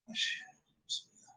ماشي بسم الله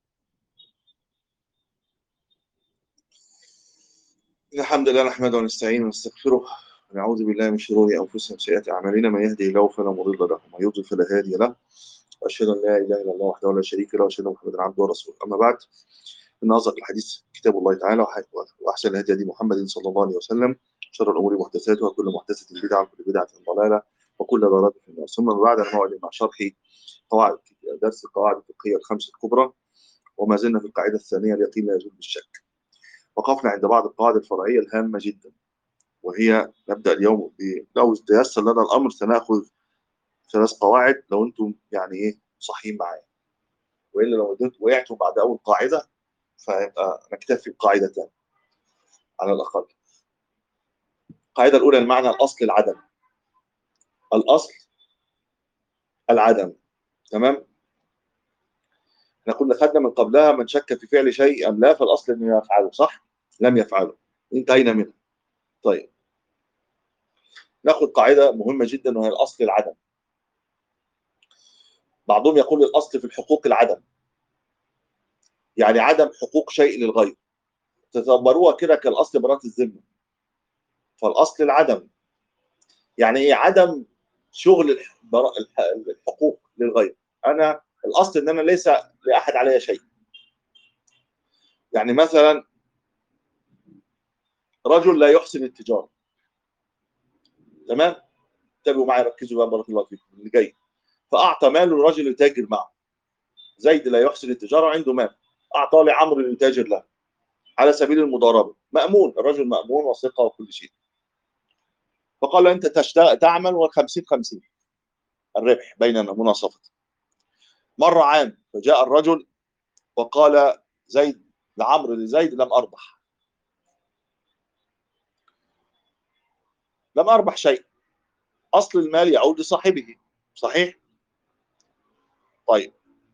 إن الحمد لله نحمده ونستعينه ونستغفره ونعوذ بالله من شرور انفسنا وسيئات اعمالنا من يهده الله فلا مضل له ومن يضلل فلا هادي له واشهد ان لا اله الا الله وحده لا شريك له واشهد ان محمدا عبده ورسوله اما بعد ان اصدق الحديث كتاب الله تعالى وح- واحسن الهدي هدي محمد صلى الله عليه وسلم شر الامور محدثاتها وكل محدثه بدعه وكل بدعه ضلاله وكل ضلاله في النار ثم بعد الموعد مع شرح قواعد درس القواعد الفقهيه الخمس الكبرى وما زلنا في القاعده الثانيه اليقين لا يزول بالشك وقفنا عند بعض القواعد الفرعيه الهامه جدا وهي نبدا اليوم ب- لو تيسر لنا الامر سناخذ ثلاث قواعد لو انتم يعني ايه صحيين معايا والا لو وديت- وقعتوا بعد اول قاعده فيبقى نكتفي بقاعدتان على الاقل القاعده الاولى المعنى الاصل العدم الاصل العدم تمام احنا كنا خدنا من قبلها من شك في فعل شيء ام لا فالاصل انه يفعله صح لم يفعله انتهينا منها طيب ناخذ قاعده مهمه جدا وهي الاصل العدم بعضهم يقول الاصل في الحقوق العدم يعني عدم حقوق شيء للغير تدبروها كده كالاصل براءه الذمه فالاصل العدم يعني ايه عدم شغل الح- برا- الح- الحقوق للغير انا الاصل ان انا ليس لاحد علي شيء يعني مثلا رجل لا يحسن التجاره تمام انتبهوا معي ركزوا بقى بارك الله فيكم اللي جاي فاعطى مال لرجل يتاجر معه زيد لا يحسن التجاره عنده مال اعطاه لعمرو يتاجر له على سبيل المضاربه مامون الرجل مامون وثقه وكل شيء فقال له انت تشتغل تعمل و50 50 الربح بيننا مناصفه مر عام فجاء الرجل وقال زيد لعمرو لزيد لم اربح لم اربح شيء اصل المال يعود لصاحبه صحيح طيب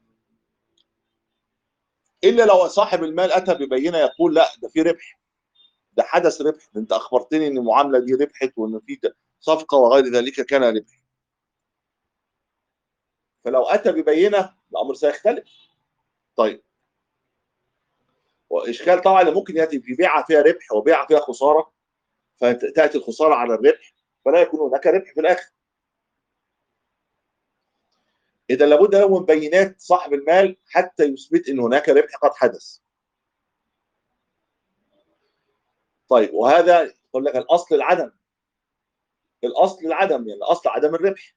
الا لو صاحب المال اتى ببينه يقول لا ده في ربح ده حدث ربح ده انت اخبرتني ان المعامله دي ربحت وان في صفقه وغير ذلك كان ربح فلو اتى ببينه الامر سيختلف طيب واشكال طبعا اللي ممكن ياتي في بيعه فيها ربح وبيعه فيها خساره فتاتي الخساره على الربح فلا يكون هناك ربح في الاخر اذا لابد له من بينات صاحب المال حتى يثبت ان هناك ربح قد حدث طيب وهذا يقول لك الاصل العدم الاصل العدم يعني الاصل عدم الربح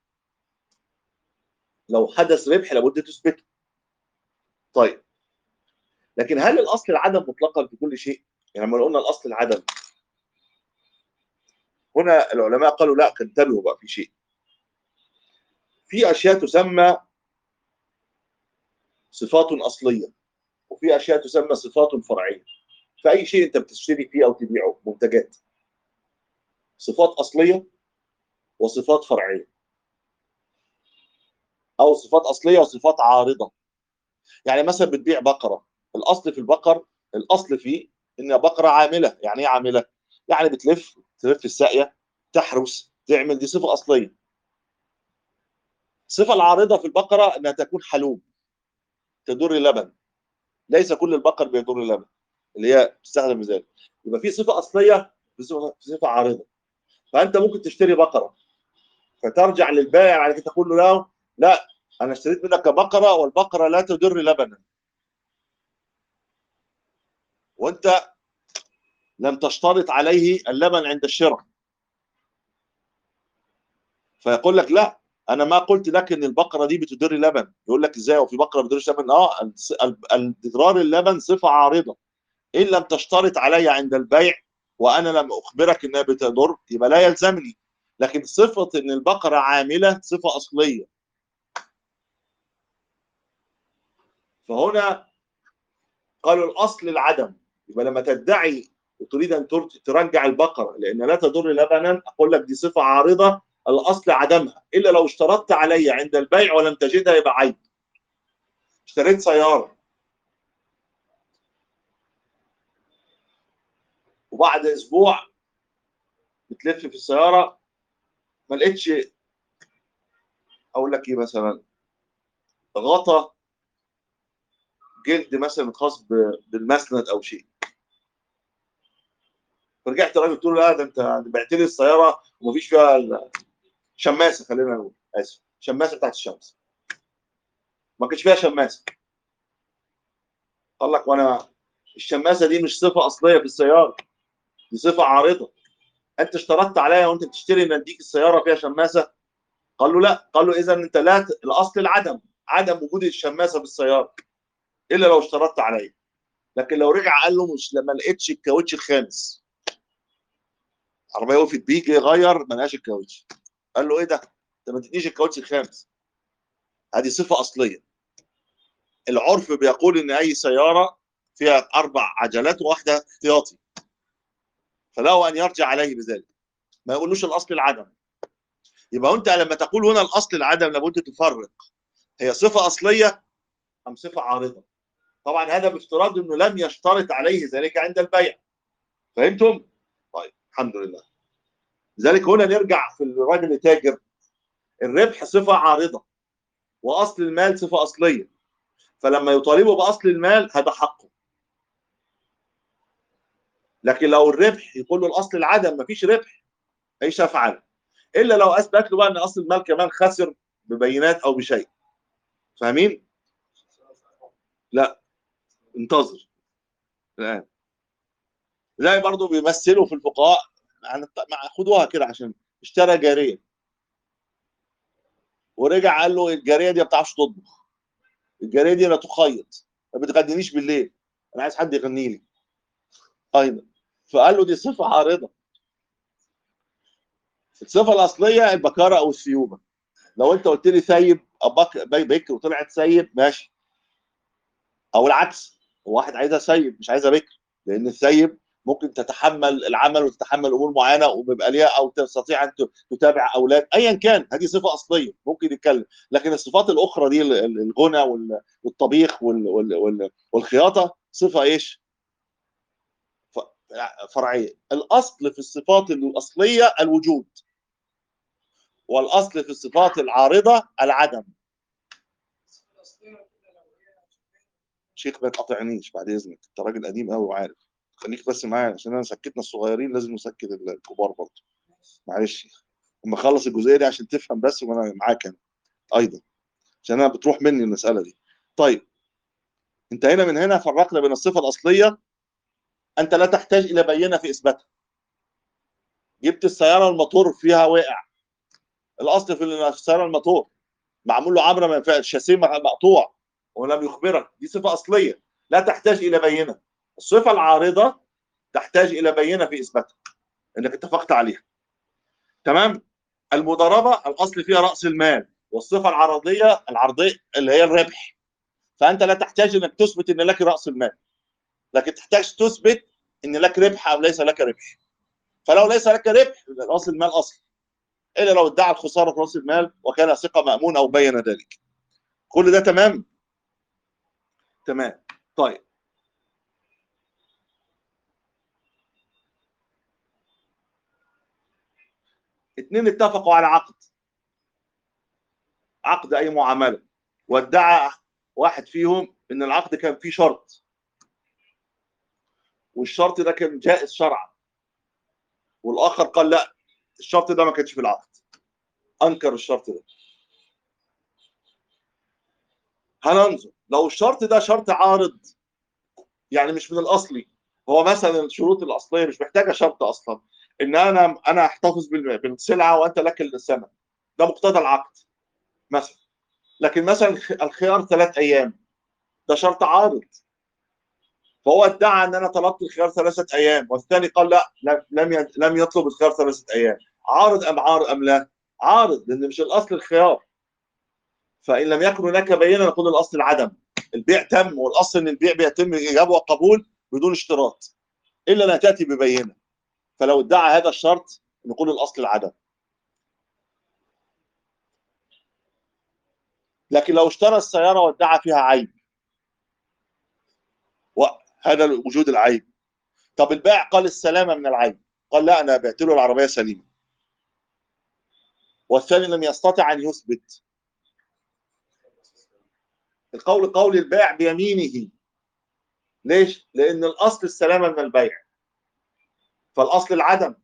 لو حدث ربح لابد تثبته طيب لكن هل الاصل العدم مطلقا في كل شيء يعني لما قلنا الاصل العدم هنا العلماء قالوا لا انتبهوا بقى في شيء في اشياء تسمى صفات اصليه وفي اشياء تسمى صفات فرعيه فاي شيء انت بتشتري فيه او تبيعه منتجات صفات اصليه وصفات فرعيه او صفات اصليه وصفات عارضه يعني مثلا بتبيع بقره الاصل في البقر الاصل فيه ان بقره عامله يعني ايه عامله يعني بتلف تلف الساقيه تحرس تعمل دي صفه اصليه الصفه العارضه في البقره انها تكون حلوب تدر لبن ليس كل البقر بيدر لبن اللي هي تستخدم في ذلك يبقى في صفه اصليه في صفه في صفه عارضه فانت ممكن تشتري بقره فترجع للبائع على كده تقول له لا لا انا اشتريت منك بقره والبقره لا تدر لبنا وانت لم تشترط عليه اللبن عند الشراء فيقول لك لا انا ما قلت لك ان البقره دي بتدر لبن يقول لك ازاي وفي بقره ما بتدرش لبن اه الس- ال- الادرار اللبن صفه عارضه ان لم تشترط علي عند البيع وانا لم اخبرك انها بتضر يبقى لا يلزمني لكن صفه ان البقره عامله صفه اصليه فهنا قالوا الاصل العدم يبقى لما تدعي وتريد ان تر- ترجع البقره لان لا تضر لبنا اقول لك دي صفه عارضه الاصل عدمها الا لو اشترطت علي عند البيع ولم تجدها يبقى عيب اشتريت سياره وبعد اسبوع بتلف في السياره ما لقيتش اقول لك ايه مثلا غطا جلد مثلا خاص ب- بالمسند او شيء فرجعت الراجل قلت له لا ده انت بعت لي السياره ومفيش فيها ال- شماسه خلينا نقول اسف شماسه بتاعت الشمس ما كانش فيها شماسه قال لك وانا الشماسه دي مش صفه اصليه في السياره دي صفه عارضه انت اشترطت عليا وانت بتشتري ان اديك السياره فيها شماسه قال له لا قال له اذا انت لا ت- الاصل العدم عدم وجود الشماسه في السياره الا لو اشترطت عليا لكن لو رجع قال له مش لما لقيتش الكاوتش الخامس العربيه وقفت بيه جه يغير ما لقاش الكاوتش قال له ايه ده؟ انت ما تدينيش الكاوتش الخامس هذه صفه اصليه العرف بيقول ان اي سياره فيها اربع عجلات وواحده احتياطي فله ان يرجع عليه بذلك ما يقولوش الاصل العدم يبقى انت لما تقول هنا الاصل العدم لابد تفرق هي صفه اصليه ام صفه عارضه طبعا هذا بافتراض انه لم يشترط عليه ذلك عند البيع فهمتم طيب الحمد لله لذلك هنا نرجع في الراجل التاجر الربح صفه عارضه واصل المال صفه اصليه فلما يطالبه باصل المال هذا حقه لكن لو الربح يقول له الاصل العدم مفيش ربح ايش افعل الا لو اثبت له بقى ان اصل المال كمان خسر ببينات او بشيء فاهمين لا انتظر الان زي برضه بيمثلوا في الفقهاء يعني مع- خدوها كده عشان اشترى جاريه ورجع قال له الجاريه دي ما بتعرفش تطبخ الجاريه دي لا تخيط ما بتغنينيش بالليل انا عايز حد يغني لي ايضا فقال له دي صفه عارضه الصفه الاصليه البكاره او السيوبه لو انت قلت لي ثيب او بك بي- بكر وطلعت سيب ماشي او العكس واحد عايزها سيب مش عايزها بكر لان السيب ممكن تتحمل العمل وتتحمل امور معينه وبيبقى ليها او تستطيع ان ت- تتابع اولاد ايا كان هذه صفه اصليه ممكن يتكلم لكن الصفات الاخرى دي ال- ال- الغنى وال- والطبيخ وال- وال- وال- والخياطه صفه ايش؟ ف- فرعيه الاصل في الصفات الاصليه الوجود والاصل في الصفات العارضه العدم شيخ ما تقاطعنيش بعد اذنك انت راجل قديم قوي وعارف خليك بس معايا عشان انا سكتنا الصغيرين لازم نسكت الكبار برضه معلش اما اخلص الجزئيه دي عشان تفهم بس وانا معاك انا ايضا عشان انا بتروح مني المساله دي طيب انتهينا من هنا فرقنا بين الصفه الاصليه انت لا تحتاج الى بينه في اثباتها جبت السياره الموتور فيها واقع الاصل في السياره الموتور معمول له عبره ما ينفعش الشاسيه مقطوع ولم يخبرك دي صفه اصليه لا تحتاج الى بينه الصفه العارضه تحتاج الى بينه في اثباتها انك اتفقت عليها تمام المضاربه الاصل فيها راس المال والصفه العرضيه العرضيه اللي هي الربح فانت لا تحتاج انك تثبت ان لك راس المال لكن تحتاج تثبت ان لك ربح او ليس لك ربح فلو ليس لك ربح يبقى راس المال اصل الا لو ادعى الخساره في راس المال وكان ثقه مامون او بين ذلك كل ده تمام تمام طيب اتنين اتفقوا على عقد عقد اي معامله وادعى واحد فيهم ان العقد كان فيه شرط والشرط ده كان جائز شرعا والاخر قال لا الشرط ده ما كانش في العقد انكر الشرط ده هننظر لو الشرط ده شرط عارض يعني مش من الاصلي هو مثلا الشروط الاصليه مش محتاجه شرط اصلا ان انا انا احتفظ بال- بالسلعه وانت لك الثمن ده مقتضى العقد مثلا لكن مثلا الخيار ثلاث ايام ده شرط عارض فهو ادعى ان انا طلبت الخيار ثلاثه ايام والثاني قال لا لم لم ي- لم يطلب الخيار ثلاثه ايام عارض ام عارض ام لا؟ عارض لان مش الاصل الخيار فان لم يكن هناك بينه نقول الاصل العدم البيع تم والاصل ان البيع بيتم اجابه وقبول بدون اشتراط الا ان تاتي ببينه فلو ادعى هذا الشرط نقول الاصل العدم لكن لو اشترى السياره وادعى فيها عيب وهذا وجود العيب طب البائع قال السلامه من العيب قال لا انا بعت له العربيه سليمه والثاني لم يستطع ان يثبت القول قول البائع بيمينه ليش؟ لان الاصل السلامه من البيع فالاصل العدم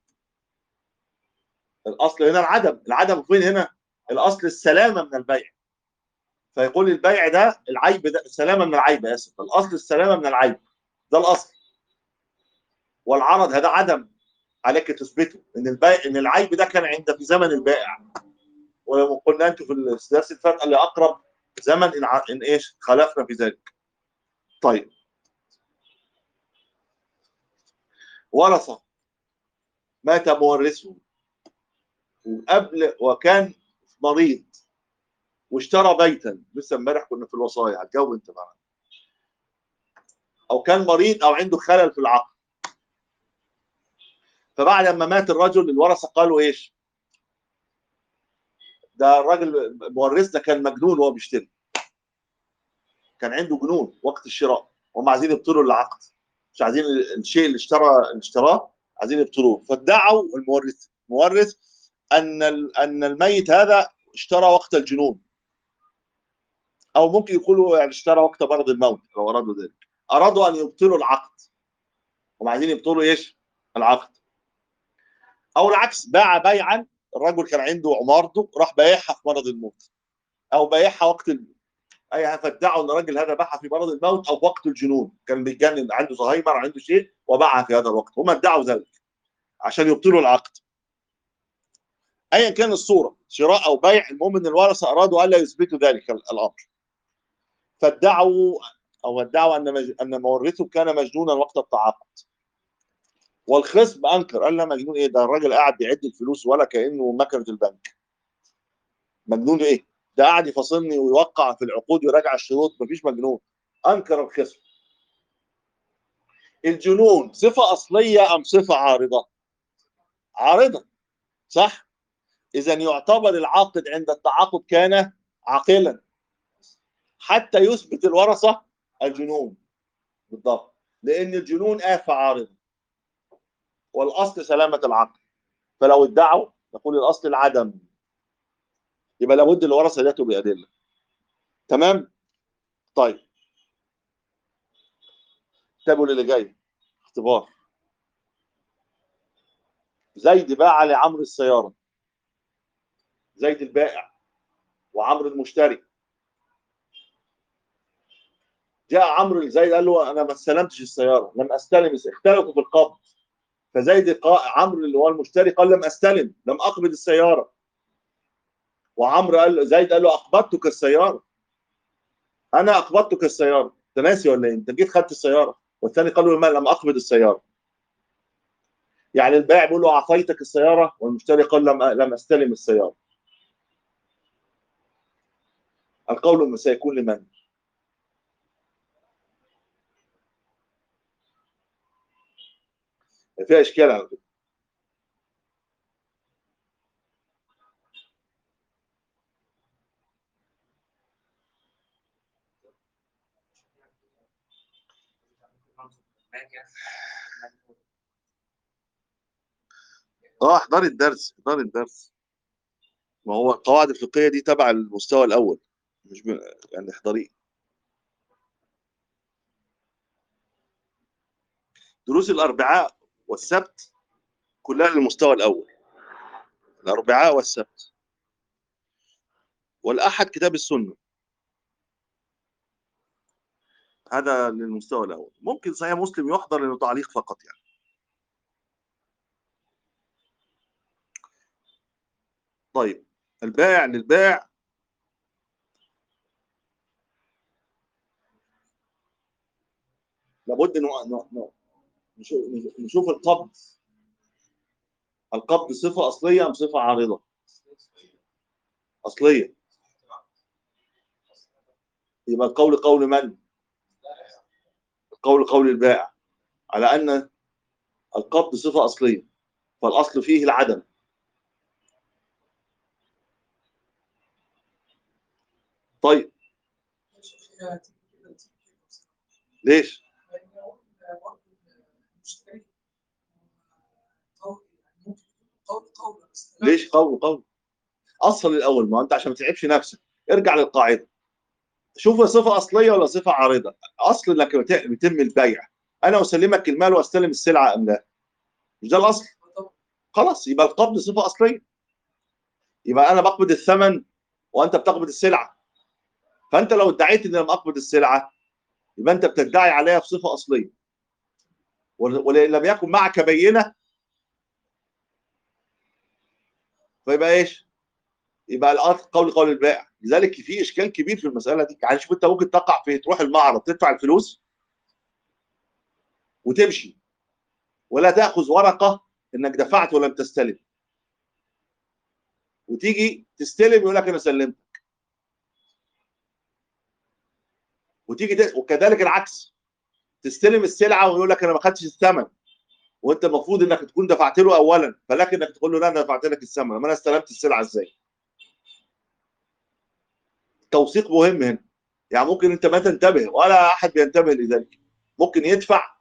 الاصل هنا العدم العدم فين هنا الاصل السلامه من البيع فيقول البيع ده العيب ده السلامه من العيب اسف الاصل السلامه من العيب ده الاصل والعرض هذا عدم عليك تثبته ان البيع ان العيب ده كان عند في زمن البائع وقلنا انتم في السداس الفرق اللي اقرب زمن ان, ع... إن ايش خالفنا في ذلك طيب ورثه مات مورثه وقبل وكان مريض واشترى بيتا لسه امبارح كنا في الوصايا هتجاوب انت معانا او كان مريض او عنده خلل في العقل فبعد ما مات الرجل الورثه قالوا ايش؟ ده الراجل مورث ده كان مجنون وهو بيشتري كان عنده جنون وقت الشراء هم عايزين يبطلوا العقد مش عايزين الشيء اللي اشترى اللي اشتراه عايزين يبطلوه فادعوا المورث المورث ان ان الميت هذا اشترى وقت الجنون او ممكن يقولوا يعني اشترى وقت مرض الموت لو ارادوا ذلك ارادوا ان يبطلوا العقد هم عايزين يبطلوا ايش العقد او العكس باع بيعا الرجل كان عنده عمارته راح بايعها في مرض الموت او بايعها وقت ال... اي فادعوا ان الراجل هذا باعها في مرض الموت او وقت الجنون كان بيتجنن عنده زهايمر عنده شيء وباعها في هذا الوقت هم ادعوا ذلك عشان يبطلوا العقد ايا كان الصوره شراء او بيع المهم ان الورثه ارادوا الا يثبتوا ذلك الامر فادعوا او ادعوا ان مج... ان مورثه كان مجنونا وقت التعاقد والخصم انكر قال لا مجنون ايه ده الراجل قاعد بيعد الفلوس ولا كانه مكنه البنك مجنون ايه ده قاعد يفاصلني ويوقع في العقود ويراجع الشروط مفيش مجنون انكر الخصم الجنون صفه اصليه ام صفه عارضه عارضه صح اذا يعتبر العاقد عند التعاقد كان عاقلا حتى يثبت الورثه الجنون بالضبط لان الجنون افه عارضه والاصل سلامه العقل فلو ادعوا نقول الاصل العدم يبقى لابد الورثه ياتوا بادله تمام طيب انتبهوا للي جاي اختبار زيد باع لعمرو السياره زيد البائع وعمرو المشتري جاء عمرو لزيد قال له انا ما استلمتش السياره لم استلم اختلفوا في القبض فزيد عمرو اللي هو المشتري قال لم استلم لم اقبض السياره وعمرو قال زيد قال له اقبضتك السياره انا اقبضتك السياره انت ناسي ولا ايه؟ انت جيت خدت السياره والثاني قال له ما لم اقبض السياره يعني البائع بيقول له اعطيتك السياره والمشتري قال لم لم استلم السياره القول سيكون لمن؟ فيها اشكال على فكره اه احضري الدرس احضري الدرس ما هو القواعد الفقهيه دي تبع المستوى الاول مش ب... يعني احضريه دروس الاربعاء والسبت كلها للمستوى الاول الاربعاء والسبت والاحد كتاب السنه هذا للمستوى الاول ممكن صحيح مسلم يحضر لانه تعليق فقط يعني طيب البائع للبائع لابد انه نشوف القبض القبض صفة أصلية أم صفة عارضة؟ أصلية يبقى القول قول من؟ القول قول البائع على أن القبض صفة أصلية فالأصل فيه العدم طيب ليش؟ ليش قول قول اصل الاول ما انت عشان ما تتعبش نفسك ارجع للقاعده شوف صفه اصليه ولا صفه عارضه اصل انك بت- بيتم البيع انا اسلمك المال واستلم السلعه ام لا مش ده الاصل خلاص يبقى القبض صفه اصليه يبقى انا بقبض الثمن وانت بتقبض السلعه فانت لو ادعيت ان انا بقبض السلعه يبقى انت بتدعي عليها بصفه اصليه ول- ولئن لم يكن معك بينه فيبقى ايش؟ يبقى الأصل قول قول البائع لذلك في اشكال كبير في المساله دي يعني شوف انت ممكن تقع في تروح المعرض تدفع الفلوس وتمشي ولا تاخذ ورقه انك دفعت ولم تستلم وتيجي تستلم يقول لك انا سلمتك وتيجي ت... وكذلك العكس تستلم السلعه ويقول لك انا ما خدتش الثمن وانت المفروض انك تكون دفعت له اولا فلكن انك تقول له لا انا دفعت لك الثمن ما انا استلمت السلعه ازاي توثيق مهم هنا يعني ممكن انت ما تنتبه ولا احد بينتبه لذلك ممكن يدفع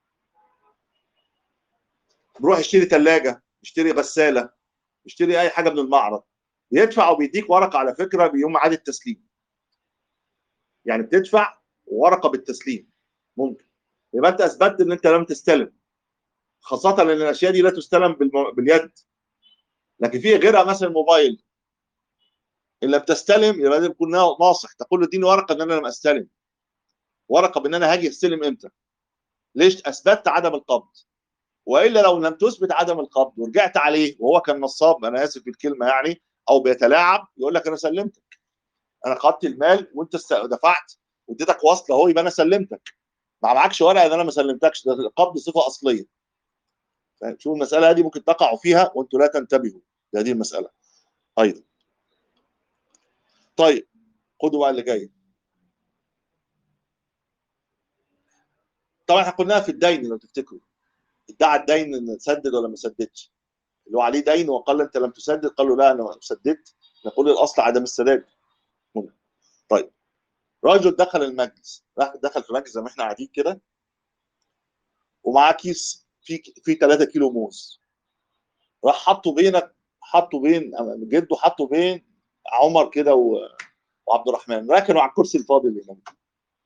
بروح يشتري ثلاجه يشتري غساله يشتري اي حاجه من المعرض يدفع وبيديك ورقه على فكره بيوم ميعاد التسليم يعني بتدفع ورقه بالتسليم ممكن يبقى انت اثبتت ان انت لم تستلم خاصه ان الاشياء دي لا تستلم بالم... باليد لكن في غيرها مثلا الموبايل ان لم تستلم يبقى لازم تكون ناصح تقول له اديني ورقه ان انا لم استلم ورقه بان انا هاجي استلم امتى ليش اثبتت عدم القبض والا لو لم تثبت عدم القبض ورجعت عليه وهو كان نصاب انا اسف في الكلمه يعني او بيتلاعب يقول لك انا سلمتك انا خدت المال وانت است- دفعت واديتك وصل اهو يبقى انا سلمتك ما معكش ورقه ان انا ما سلمتكش ده القبض صفه اصليه فاهم؟ شوف المساله هذه ممكن تقعوا فيها وانتم لا تنتبهوا لهذه المساله ايضا طيب خدوا بقى اللي جاي طبعا احنا قلناها في الدين لو تفتكروا ادعى الدين ان سدد ولا ما سددش اللي هو عليه دين وقال انت لم تسدد قال له لا انا سددت نقول الاصل عدم السداد ممكن. طيب رجل دخل المجلس راح دخل في مجلس زي ما احنا قاعدين كده ومعاه كيس فيه فيه 3 كيلو موز راح حطه بينك حطه بين جده حطه بين عمر كده و... وعبد الرحمن ركنوا على الكرسي الفاضي اللي هناك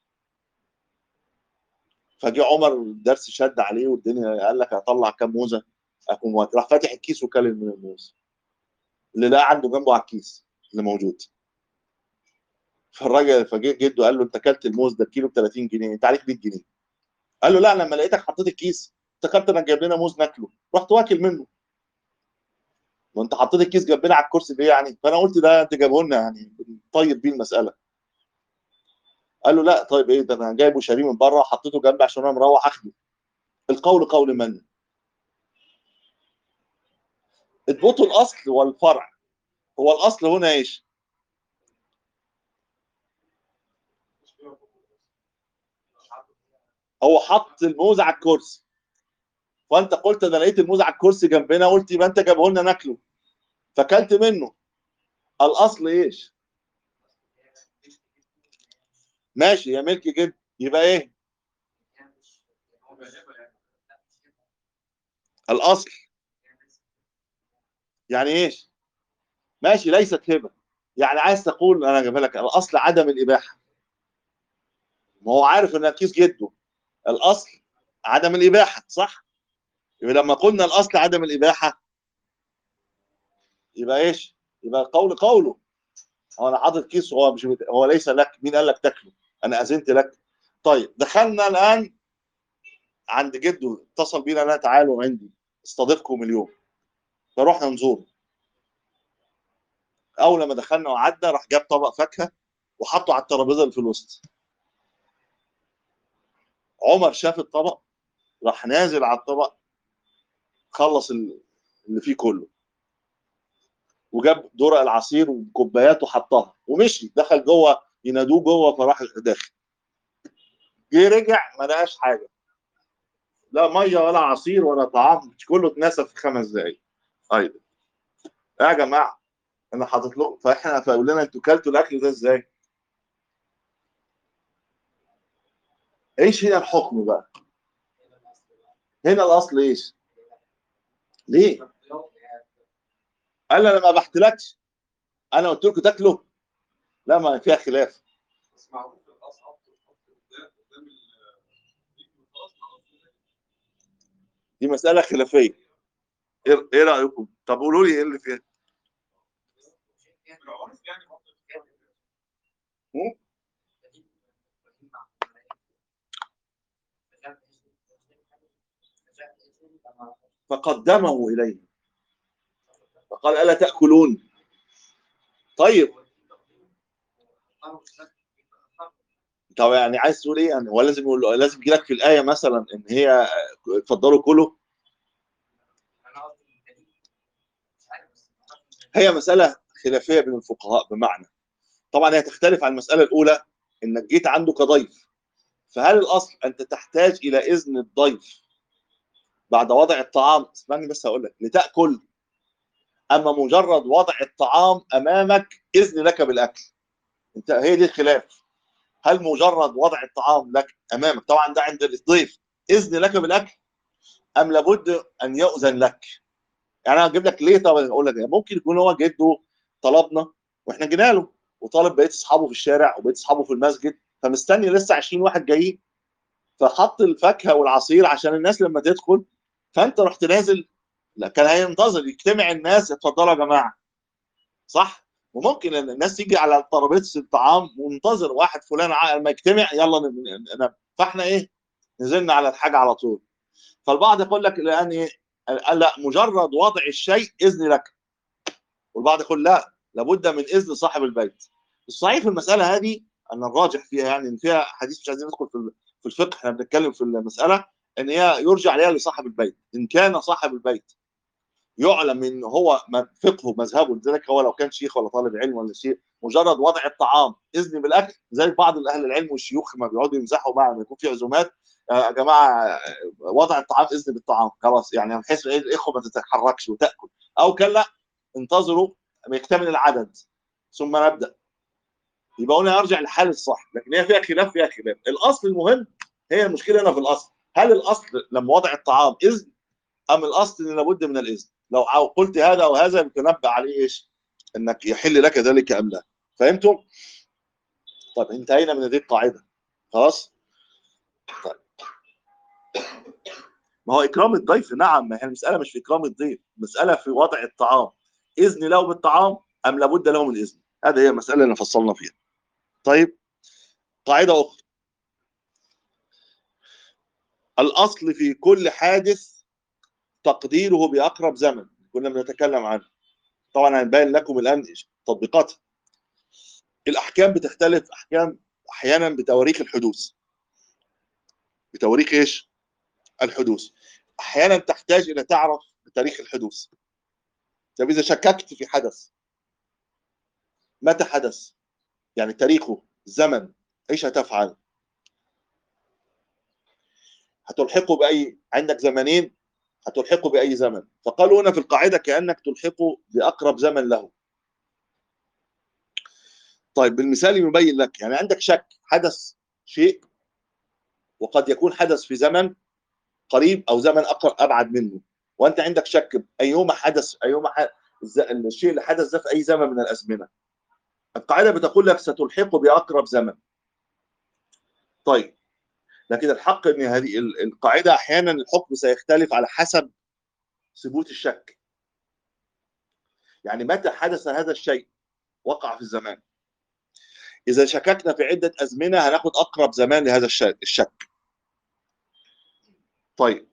فجه عمر الدرس شد عليه والدنيا قال لك هطلع كام موزه اكون واكل راح فاتح الكيس وكل من الموز اللي لقى عنده جنبه على الكيس اللي موجود فالراجل فجه جده قال له انت اكلت الموز ده كيلو ب 30 جنيه انت عليك 100 جنيه قال له لا لما لقيتك حطيت الكيس افتكرت انك جايب لنا موز ناكله رحت واكل منه وانت حطيت الكيس جنبنا على الكرسي ليه يعني فانا قلت ده انت جايبه لنا يعني طيب بيه المساله قال له لا طيب ايه ده انا جايبه شاريه من بره وحطيته جنبي عشان انا مروح اخده القول قول من اضبطوا الاصل والفرع هو الاصل هنا ايش هو حط الموز على الكرسي فانت قلت انا لقيت الموز على الكرسي جنبنا قلت يبقى انت جايبه لنا ناكله فكلت منه الاصل ايش ماشي يا ملك جد يبقى ايه الاصل يعني ايش ماشي ليست هبه يعني عايز تقول انا جايبها لك الاصل عدم الاباحه ما هو عارف ان كيس جده الاصل عدم الاباحه صح يبقى لما قلنا الاصل عدم الاباحه يبقى ايش يبقى القول قوله هو انا حاطط كيس هو مش بت... هو ليس لك مين قال لك تاكله انا اذنت لك طيب دخلنا الان عند جده اتصل بينا لا تعالوا عندي استضيفكم اليوم فروحنا نزوره اول ما دخلنا وقعدنا راح جاب طبق فاكهه وحطه على الترابيزه اللي في الوسط عمر شاف الطبق راح نازل على الطبق خلص ال- اللي فيه كله وجاب درق العصير وكوبايات وحطها ومشي دخل جوه ينادوه جوه فراح داخل جه رجع ما لقاش حاجه لا ميه ولا عصير ولا طعام كله اتنسى في خمس دقايق ايضا يا جماعه انا حاطط له فاحنا فقول لنا انتوا كلتوا الاكل ده ازاي؟ ايش هنا الحكم بقى؟ هنا الاصل ايش؟ ليه؟ قال انا ما بحتلكش انا قلت لكم تاكلوا لا ما فيها خلاف بس معروف الاصعب تحط قدام قدام ال- خلاص معروف دي مساله خلافيه ايه إيه رايكم طب قولوا لي ايه اللي فيها بالعرف يعني حط فقدمه اليه فقال الا تاكلون طيب طب يعني عايز تقول ايه يعني هو لازم يقول له لازم يجي لك في الايه مثلا ان هي اتفضلوا كلوا هي مساله خلافيه بين الفقهاء بمعنى طبعا هي تختلف عن المساله الاولى انك جيت عنده كضيف فهل الاصل انت تحتاج الى اذن الضيف بعد وضع الطعام اسمعني بس هقول لك لتاكل اما مجرد وضع الطعام امامك اذن لك بالاكل انت هي دي الخلاف هل مجرد وضع الطعام لك امامك طبعا ده عند الضيف اذن لك بالاكل ام لابد ان يؤذن لك يعني انا هجيب لك ليه طب اقول لك إيه؟ ممكن يكون هو جده طلبنا واحنا جينا له وطالب بقيه اصحابه في الشارع وبقيه اصحابه في المسجد فمستني لسه 20 واحد جايين فحط الفاكهه والعصير عشان الناس لما تدخل فانت رحت نازل لا كان هينتظر يجتمع الناس اتفضلوا يا جماعه صح وممكن إن الناس تيجي على ترابيزه الطعام ومنتظر واحد فلان ع- لما يجتمع يلا ن- ن- فاحنا ايه نزلنا على الحاجه على طول فالبعض يقول لك الان ايه قال لا مجرد وضع الشيء اذن لك والبعض يقول لا لابد من اذن صاحب البيت الصحيح في المساله هذه ان الراجح فيها يعني ان فيها حديث مش عايزين ندخل في في الفقه احنا بنتكلم في المساله ان هي يرجع عليها لصاحب البيت ان كان صاحب البيت يعلم ان هو م- فقهه مذهبه لذلك هو لو كان شيخ ولا طالب علم ولا شيء مجرد وضع الطعام اذن بالاكل زي بعض اهل العلم والشيوخ ما بيقعدوا يمزحوا بقى لما يكون في عزومات آه، يا جماعه آه، وضع الطعام اذن بالطعام خلاص يعني بحيث ايه الاخوه ما تتحركش وتاكل او كان لا انتظروا يكتمل العدد ثم نبدا يبقى هنا يرجع للحال الصح لكن هي فيها خلاف فيها خلاف الاصل المهم هي المشكله هنا في الاصل هل الاصل لما وضع الطعام اذن ام الاصل ان لابد من الاذن لو عاو- قلت هذا او هذا يتنبأ عليه ايش انك يحل لك ذلك ام لا فهمتم طيب انتهينا من هذه القاعده خلاص طيب ما هو اكرام الضيف نعم ما هي المساله مش في اكرام الضيف المساله في وضع الطعام اذن له بالطعام ام لابد له من الاذن هذه هي المساله اللي فصلنا فيها طيب قاعده اخرى الاصل في كل حادث تقديره باقرب زمن كنا بنتكلم عنه طبعا هنبين لكم الان تطبيقاتها الاحكام بتختلف احكام احيانا بتواريخ الحدوث بتواريخ ايش الحدوث احيانا تحتاج الى تعرف تاريخ الحدوث طب اذا شككت في حدث متى حدث يعني تاريخه زمن ايش هتفعل هتلحقه باي عندك زمنين هتلحقه باي زمن فقالوا هنا في القاعده كانك تلحقه باقرب زمن له طيب بالمثال يبين لك يعني عندك شك حدث شيء وقد يكون حدث في زمن قريب او زمن أقرب ابعد منه وانت عندك شك ايهما حدث ايهما ح... الز- الشيء اللي حدث ده في اي زمن من الازمنه القاعده بتقول لك ستلحقه باقرب زمن طيب لكن الحق ان هذه ال- القاعده احيانا الحكم سيختلف على حسب ثبوت الشك يعني متى حدث هذا الشيء وقع في الزمان اذا شككنا في عده ازمنه هناخد اقرب زمان لهذا الش- الشك طيب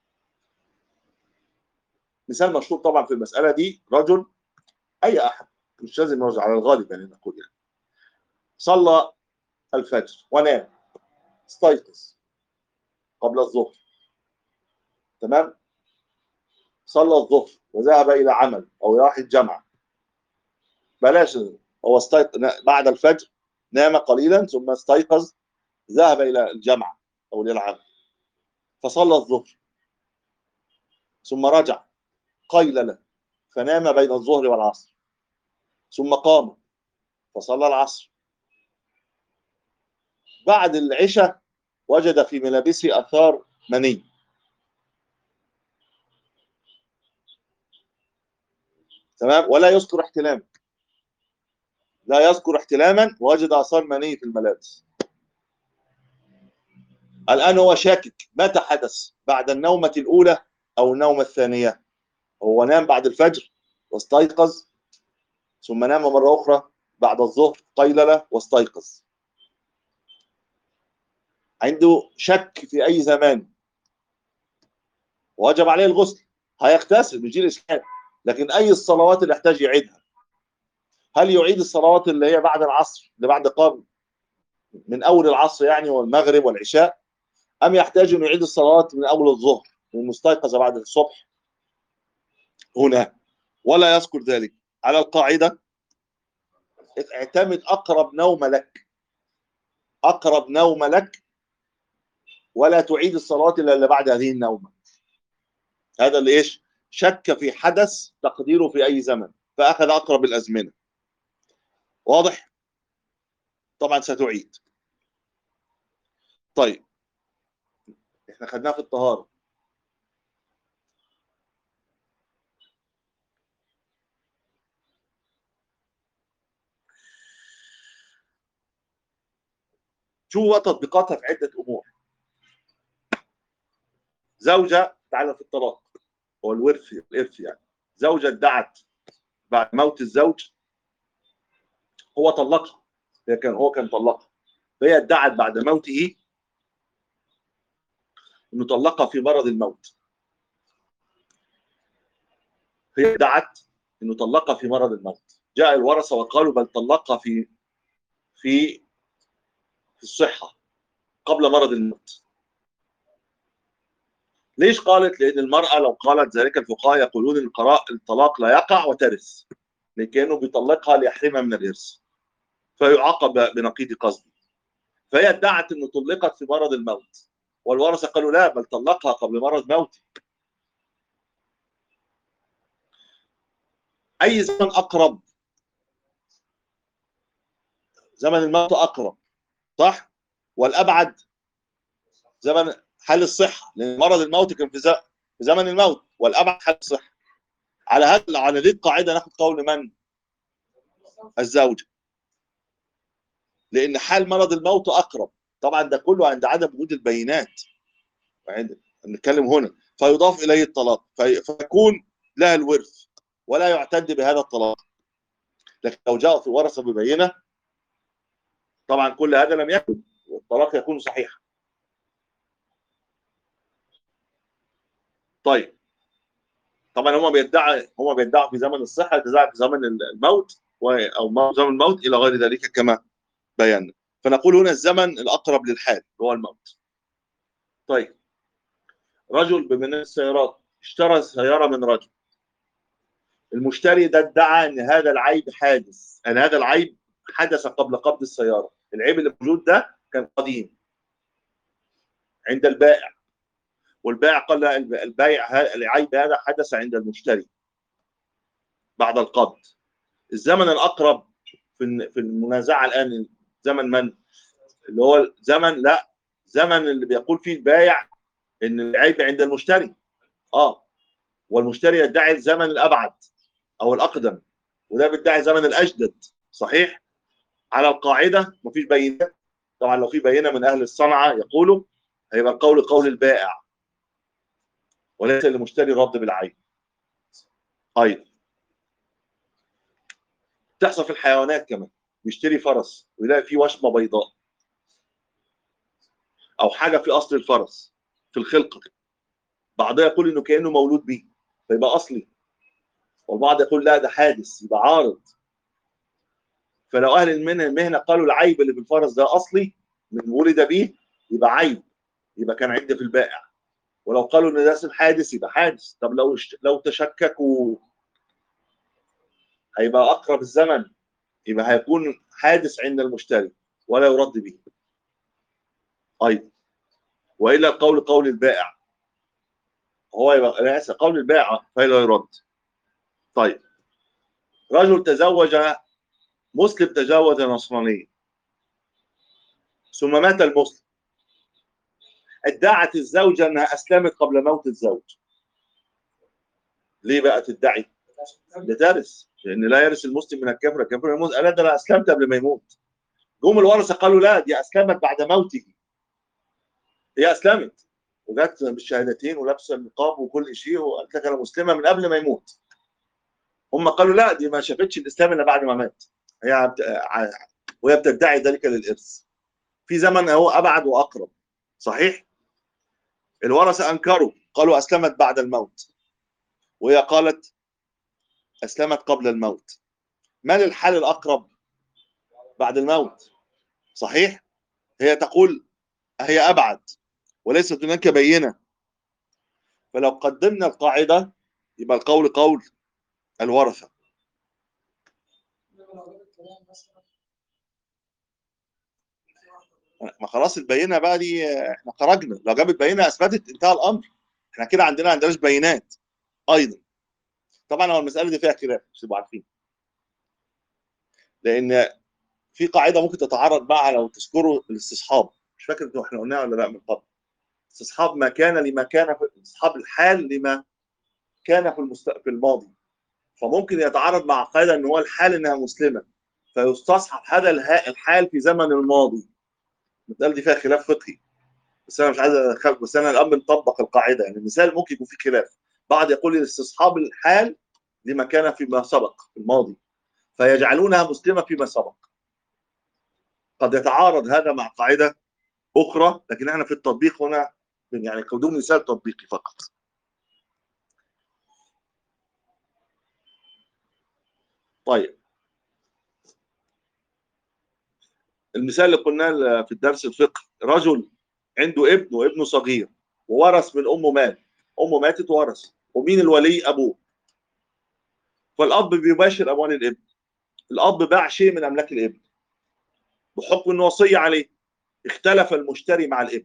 مثال مشهور طبعا في المساله دي رجل اي احد مش لازم رجل على الغالب يعني نقول يعني صلى الفجر ونام استيقظ قبل الظهر تمام صلى الظهر وذهب الى عمل او راح الجامعه بلاش هو استيقظ بعد الفجر نام قليلا ثم استيقظ ذهب الى الجامعه او الى العمل فصلى الظهر ثم رجع قيلله فنام بين الظهر والعصر ثم قام فصلى العصر بعد العشاء وجد في ملابسه اثار مني تمام ولا يذكر احتلام لا يذكر احتلاما ووجد اثار مني في الملابس الان هو شاكك متى حدث بعد النومه الاولى او النومه الثانيه هو نام بعد الفجر واستيقظ ثم نام مره اخرى بعد الظهر قيلله واستيقظ عنده شك في اي زمان وجب عليه الغسل هيغتسل مش دي الاشكال لكن اي الصلوات اللي يحتاج يعيدها هل يعيد الصلوات اللي هي بعد العصر اللي بعد قام من اول العصر يعني والمغرب والعشاء ام يحتاج انه يعيد الصلوات من اول الظهر والمستيقظ بعد الصبح هنا ولا يذكر ذلك على القاعده اعتمد اقرب نوم لك اقرب نوم لك ولا تعيد الصلاه الا اللي بعد هذه النومه هذا اللي ايش شك في حدث تقديره في اي زمن فاخذ اقرب الازمنه واضح طبعا ستعيد طيب احنا خدناها في الطهاره شو بقى تطبيقاتها في عده امور زوجه تعالى في الطلاق هو الورث الارث يعني زوجه ادعت بعد موت الزوج هو طلقها هي كان هو كان طلقها فهي ادعت بعد موته انه طلقها في مرض الموت هي ادعت انه طلقها في مرض الموت جاء الورثه وقالوا بل طلقها في في في الصحه قبل مرض الموت ليش قالت؟ لان المراه لو قالت ذلك الفقهاء يقولون ان الطلاق لا يقع وترث لكنه بيطلقها ليحرمها من الارث فيعاقب بنقيض قصده فهي ادعت انه طلقت في مرض الموت والورثه قالوا لا بل طلقها قبل مرض موته اي زمن اقرب زمن الموت اقرب صح والابعد زمن حال الصحه لان مرض الموت كان في في زمن الموت والابعد حال الصحه على هذا على هذه القاعده ناخذ قول من الزوجه لان حال مرض الموت اقرب طبعا ده كله عند عدم وجود البينات عند نتكلم هنا فيضاف اليه الطلاق في... فيكون لها الورث ولا يعتد بهذا الطلاق لكن لو جاء في ورثه ببينه طبعا كل هذا لم يكن والطلاق يكون صحيحا طيب طبعا هم بيدعوا هم بيدعوا في زمن الصحه يدعوا في زمن الموت او زمن الموت الى غير ذلك كما بينا فنقول هنا الزمن الاقرب للحال هو الموت طيب رجل بمن السيارات اشترى سياره من رجل المشتري ده ادعى ان هذا العيب حادث ان هذا العيب حدث قبل قبض السياره العيب اللي موجود ده كان قديم عند البائع والبائع قال لا البائع العيب هذا حدث عند المشتري بعد القبض الزمن الاقرب في في المنازعه الان زمن من اللي هو زمن لا زمن اللي بيقول فيه البائع ان العيب عند المشتري اه والمشتري يدعي الزمن الابعد او الاقدم وده بيدعي زمن الاجدد صحيح على القاعده مفيش بينه طبعا لو في بينه من اهل الصنعه يقولوا هيبقى القول قول البائع وليس للمشتري رد بالعين ايضا تحصل في الحيوانات كمان بيشتري فرس ويلاقي فيه وشمه بيضاء او حاجه في اصل الفرس في الخلقه بعضها يقول انه كانه مولود به فيبقى اصلي والبعض يقول لا ده حادث يبقى عارض فلو اهل المهنه المهنه قالوا العيب اللي في الفرس ده اصلي من ولد به يبقى عيب يبقى كان عند في البائع ولو قالوا ان ده اسم حادث يبقى حادث طب لو لو تشككوا هيبقى اقرب الزمن يبقى هيكون حادث عند المشتري ولا يرد به ايضا والا القول قول البائع هو يبقى انا اسف قول البائع فلا يرد طيب رجل تزوج مسلم تزوج نصرانيا ثم مات المسلم ادعت الزوجه انها اسلمت قبل موت الزوج ليه بقى تدعي بترث لان لا يرث المسلم من الكافر الكافر يموت قال ده انا اسلمت قبل ما يموت جم الورثه قالوا لا دي اسلمت بعد موته هي اسلمت وجت بالشهادتين ولابسه النقاب وكل شيء وقالت لك انا مسلمه من قبل ما يموت هم قالوا لا دي ما شافتش الاسلام الا بعد ما مات هي بت... ع- وهي بتدعي ذلك للارث في زمن هو ابعد واقرب صحيح الورثه انكروا قالوا اسلمت بعد الموت وهي قالت اسلمت قبل الموت ما للحال الاقرب بعد الموت صحيح هي تقول هي ابعد وليست هناك بينه فلو قدمنا القاعده يبقى القول قول الورثه ما خلاص البينه بقى دي آه، احنا خرجنا لو جابت بينه اثبتت انتهى الامر احنا كده عندنا ما عندناش بينات ايضا طبعا هو المساله دي فيها خلاف مش تبقوا عارفين لان في قاعده ممكن تتعرض معها لو تذكروا الاستصحاب مش فاكر انتوا احنا قلناها ولا لا من قبل استصحاب ما كان لما كان في استصحاب الحال لما كان في المست... في الماضي فممكن يتعارض مع قاعده ان هو الحال انها مسلمه فيستصحب هذا الها- الحال في زمن الماضي المساله دي فيها خلاف فقهي بس انا مش عايز أدخل بس انا الان بنطبق القاعده يعني المثال ممكن يكون فيه خلاف بعض يقول استصحاب الحال لما كان فيما سبق في الماضي فيجعلونها مسلمه فيما سبق قد يتعارض هذا مع قاعده اخرى لكن احنا في التطبيق هنا يعني بدون مثال تطبيقي فقط طيب المثال اللي قلناه في الدرس الفقهي رجل عنده ابن وابنه صغير وورث من امه مال امه ماتت وورث ومين الولي ابوه فالاب بيباشر اموال الابن الاب باع شيء من املاك الابن بحكم انه وصيه عليه اختلف المشتري مع الابن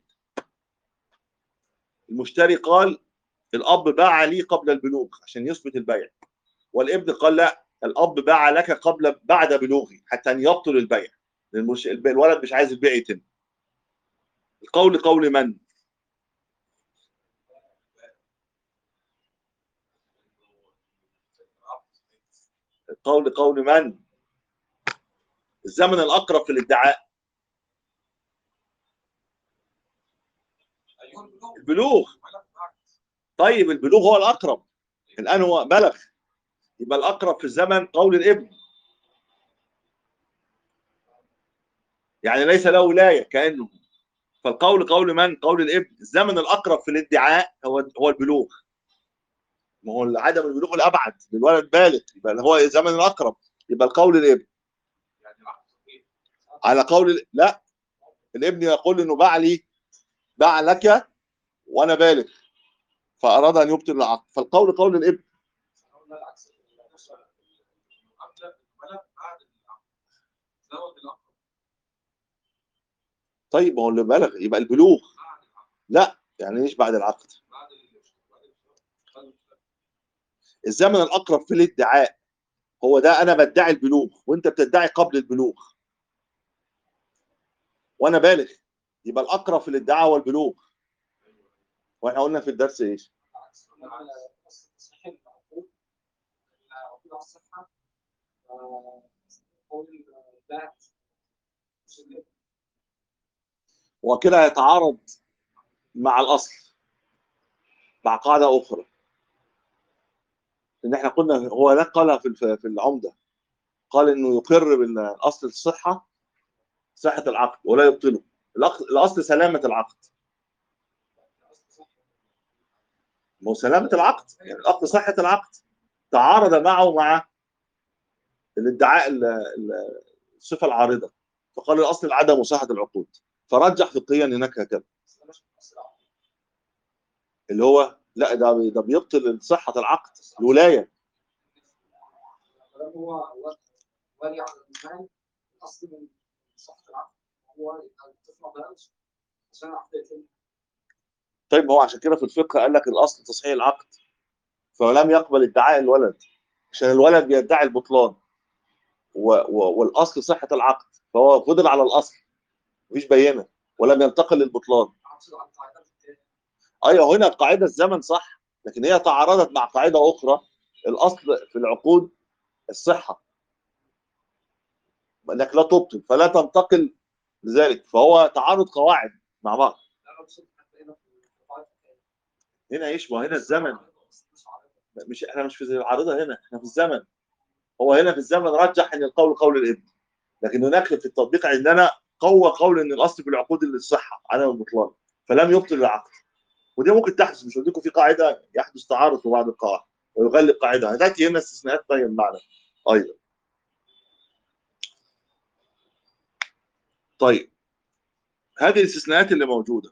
المشتري قال الاب باع لي قبل البلوغ عشان يثبت البيع والابن قال لا الاب باع لك قبل بعد بلوغي حتى ان يبطل البيع لأن المش- الولد مش عايز البيع يتم القول قول من القول قول من الزمن الاقرب في الادعاء ايوه البلوغ البلوغ ملك بعد. طيب البلوغ هو الاقرب الان هو بلغ يبقى الاقرب في الزمن قول الابن يعني ليس له ولايه كانه فالقول قول من قول الابن الزمن الاقرب في الادعاء هو هو البلوغ ما هو عدم البلوغ الابعد للولد بالغ يبقى هو الزمن الاقرب يبقى القول الابن يعني العقد صحيح. على قول ال- لا الابن يقول انه باع لي باع لك وانا بالغ فاراد ان يبطل العقد فالقول قول الابن قلنا العكس المعامله الملك بعد العقد زود العقد طيب ما هو اللي بلغ يبقى البلوغ بعد العقد لا يعني ايش بعد العقد بعد ال- بعد ال- بعد ال- الزمن الاقرب في الادعاء هو ده انا بدعي البلوغ وانت بتدعي قبل البلوغ وانا بالغ يبقى الاقرب في الادعاء هو البلوغ واحنا قلنا في الدرس ايش العكس قلنا العكس. صحيح المعقول عقود على الصحة قول البعث وكده يتعارض مع الاصل مع قاعده اخرى ان احنا قلنا هو ده قالها في الف- في العمده قال انه يقر بالاصل الصحه صحه العقد ولا يبطله الأق- الاصل سلامه العقد ما هو سلامه العقد يعني الاصل صحه العقد تعارض معه مع الادعاء ال- ال- الصفه العارضه فقال الاصل عدم صحه العقود فرجح فقهيا هناك هكذا اللي هو لا ده ده بيبطل صحه العقد الولايه هو ولي على المال اصل من صحة العقد هو الطفل ما بلغش عشان العقد يتم طيب ما هو عشان كده في الفقه قال لك الاصل تصحيح العقد فلم يقبل ادعاء الولد عشان الولد بيدعي البطلان و... و... والاصل صحه العقد فهو فضل على الاصل مفيش بينه ولم ينتقل للبطلان عقد على القاعدة التانية ايوه هنا القاعده الزمن صح لكن هي تعارضت مع قاعده اخرى الاصل في العقود الصحه انك لا تبطل فلا تنتقل لذلك فهو تعارض قواعد مع بعض لا لو وصلت حتى هنا في القواعد هنا يشبه هنا الزمن مش احنا مش في العارضه هنا احنا في الزمن هو هنا في الزمن رجح ان القول قول الابن لكن هناك في التطبيق عندنا قوى قول ان الاصل في العقود الصحه عدم البطلان فلم يبطل العقد ودي ممكن تحدث مش قلت لكم في قاعده يحدث تعارض في بعض القواعد ويغلب قاعده هتاتي هنا استثناءات طيب المعنى ايضا طيب هذه الاستثناءات اللي موجوده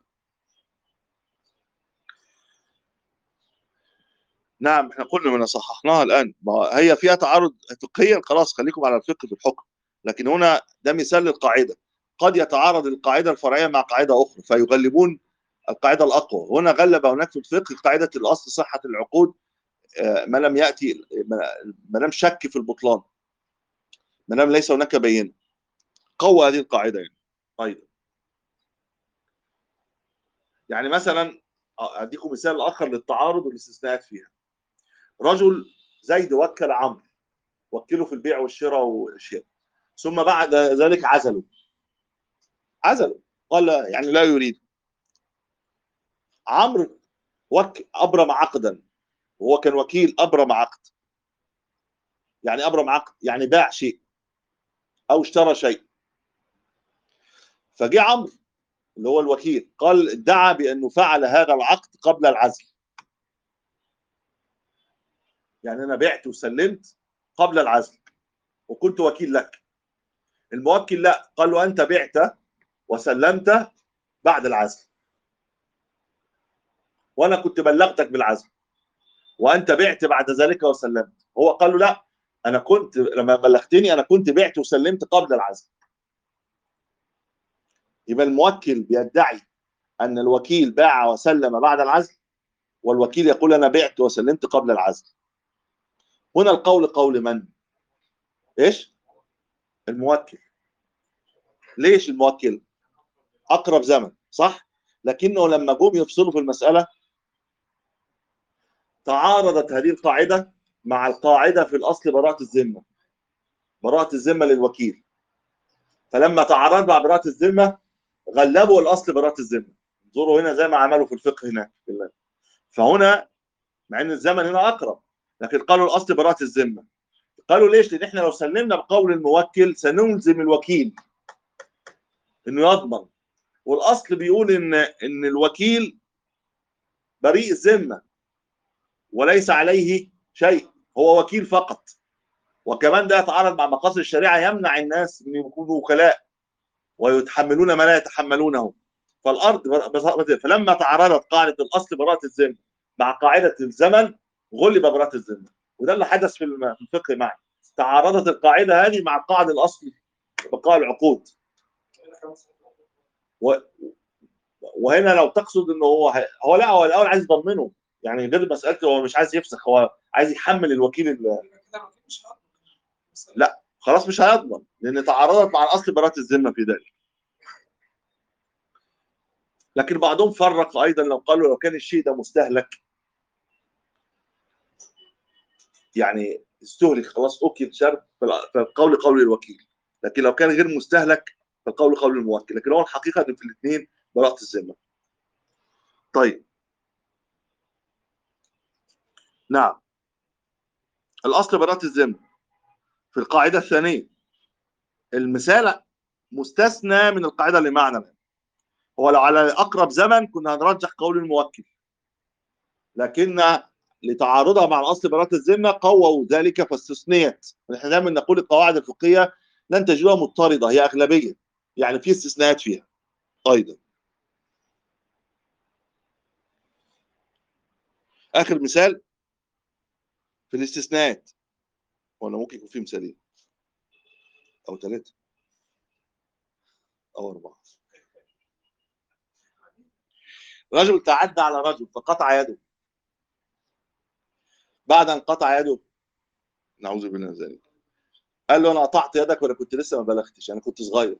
نعم احنا قلنا من صححناها الان ما هي فيها تعارض فقهيا خلاص خليكم على الفقه في الحكم لكن هنا ده مثال للقاعده قد يتعارض القاعده الفرعيه مع قاعده اخرى فيغلبون القاعده الاقوى هنا غلب هناك في الفقه قاعده الاصل صحه العقود آه، ما لم ياتي ما- ما لم شك في البطلان ما لم ليس هناك بينه قوى هذه القاعده يعني ايضا يعني مثلا آه، اديكم مثال اخر للتعارض والاستثناءات فيها رجل زيد وكل عمرو وكله في البيع والشراء والاشياء ثم بعد ذلك عزله عزله قال يعني لا يريد عمرو وك ابرم عقدا وهو كان وكيل ابرم عقد يعني ابرم عقد يعني باع شيء او اشترى شيء فجاء عمرو اللي هو الوكيل قال ادعى بانه فعل هذا العقد قبل العزل يعني انا بعت وسلمت قبل العزل وكنت وكيل لك الموكل لا قال له انت بعت وسلمت بعد العزل وانا كنت بلغتك بالعزل وانت بعت بعد ذلك وسلمت هو قال له لا انا كنت لما بلغتني انا كنت بعت وسلمت قبل العزل يبقى الموكل بيدعي ان الوكيل باع وسلم بعد العزل والوكيل يقول انا بعت وسلمت قبل العزل هنا القول قول من ايش الموكل ليش الموكل اقرب زمن صح لكنه لما جم يفصلوا في المساله تعارضت هذه القاعده مع القاعده في الاصل براءه الذمه براءه الذمه للوكيل فلما تعارض مع براءه الذمه غلبوا الاصل براءه الذمه انظروا هنا زي ما عملوا في الفقه هناك في الله. فهنا مع ان الزمن هنا اقرب لكن قالوا الاصل براءه الذمه قالوا ليش؟ لان احنا لو سلمنا بقول الموكل سنلزم الوكيل انه يضمن والاصل بيقول ان ان الوكيل بريء الذمه وليس عليه شيء هو وكيل فقط وكمان ده يتعارض مع مقاصد الشريعه يمنع الناس من يكونوا وكلاء ويتحملون ما لا يتحملونه فالارض بر- فلما تعارضت قاعده الاصل براءه الذمه مع قاعده الزمن غلب براءه الذمه وده اللي حدث في الم- في الفقه معي تعارضت القاعده هذه مع القاعده الاصلي بقاء العقود و... وهنا لو تقصد انه هو ه- هو لا هو الاول عايز يضمنه يعني غير مسالته هو مش عايز يفسخ هو عايز يحمل الوكيل ال- لا. خلاص مش هيضمن لان تعارضت مع الاصل براءه الذمه في ذلك لكن بعضهم فرق ايضا لو قالوا لو كان الشيء ده مستهلك يعني استهلك خلاص اكل شرب فال- فالقول قول الوكيل لكن لو كان غير مستهلك فالقول قول الموكل لكن هو الحقيقه ان في الاثنين براءه الذمه طيب نعم الاصل براءه الذمه في القاعده الثانيه المثال مستثنى من القاعده اللي معنا الآن. هو لو على اقرب زمن كنا هنرجح قول الموكل لكن لتعارضها مع الاصل براءه الذمه قووا ذلك فاستثنيت احنا دايما نقول القواعد الفقهيه لن تجدها مضطرده هي اغلبيه يعني في استثناءات فيها ايضا اخر مثال في الاستثناءات ولا ممكن يكون في مثالين او ثلاثه او اربعه رجل تعدى على رجل فقطع يده بعد ان قطع يده نعوذ بالله من ذلك قال له انا قطعت يدك وانا كنت لسه ما بلغتش انا كنت صغير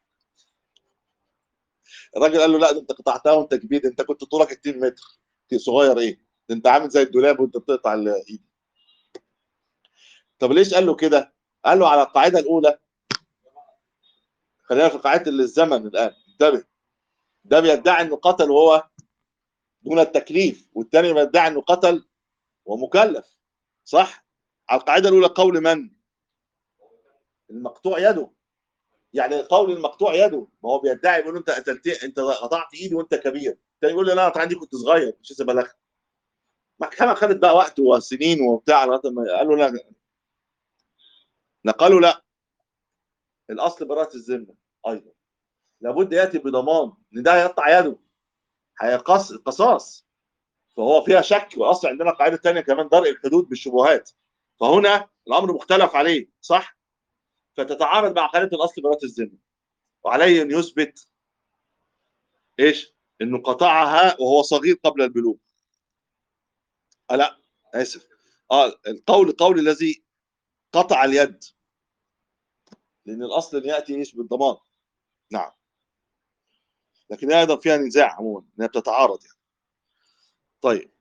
الراجل قال له لا ده انت قطعتها وانت كبير انت كنت طولك 2 متر صغير ايه ده انت عامل زي الدولاب وانت بتقطع الايد طب ليش قال له كده؟ قال له على القاعده الاولى خلينا في قاعده الزمن الان انتبه ده بيدعي انه قتل وهو دون التكليف والثاني بيدعي انه قتل ومكلف صح؟ على القاعده الاولى قول من؟ المقطوع يده يعني قول المقطوع يده ما هو بيدعي بيقول له انت قتلت انت قطعت ايدي وانت كبير الثاني يقول له لا انا عندي كنت صغير مش لسه بلغت المحكمه خدت بقى وقت وسنين وبتاع لغايه ما قالوا لا لا قالوا لا الاصل براءه الذمه ايضا لابد ياتي بضمان ان ده هيقطع يده هيقص قصاص فهو فيها شك واصل عندنا قاعده ثانيه كمان درء الحدود بالشبهات فهنا الامر مختلف عليه صح فتتعارض مع قاعده الاصل براءه الذمه وعليه ان يثبت ايش انه قطعها وهو صغير قبل البلوغ آه لا اسف اه القول قول الذي قطع اليد لان الاصل ان ياتي ايش بالضمان نعم لكن هي ايضا فيها نزاع عموما انها بتتعارض يعني طيب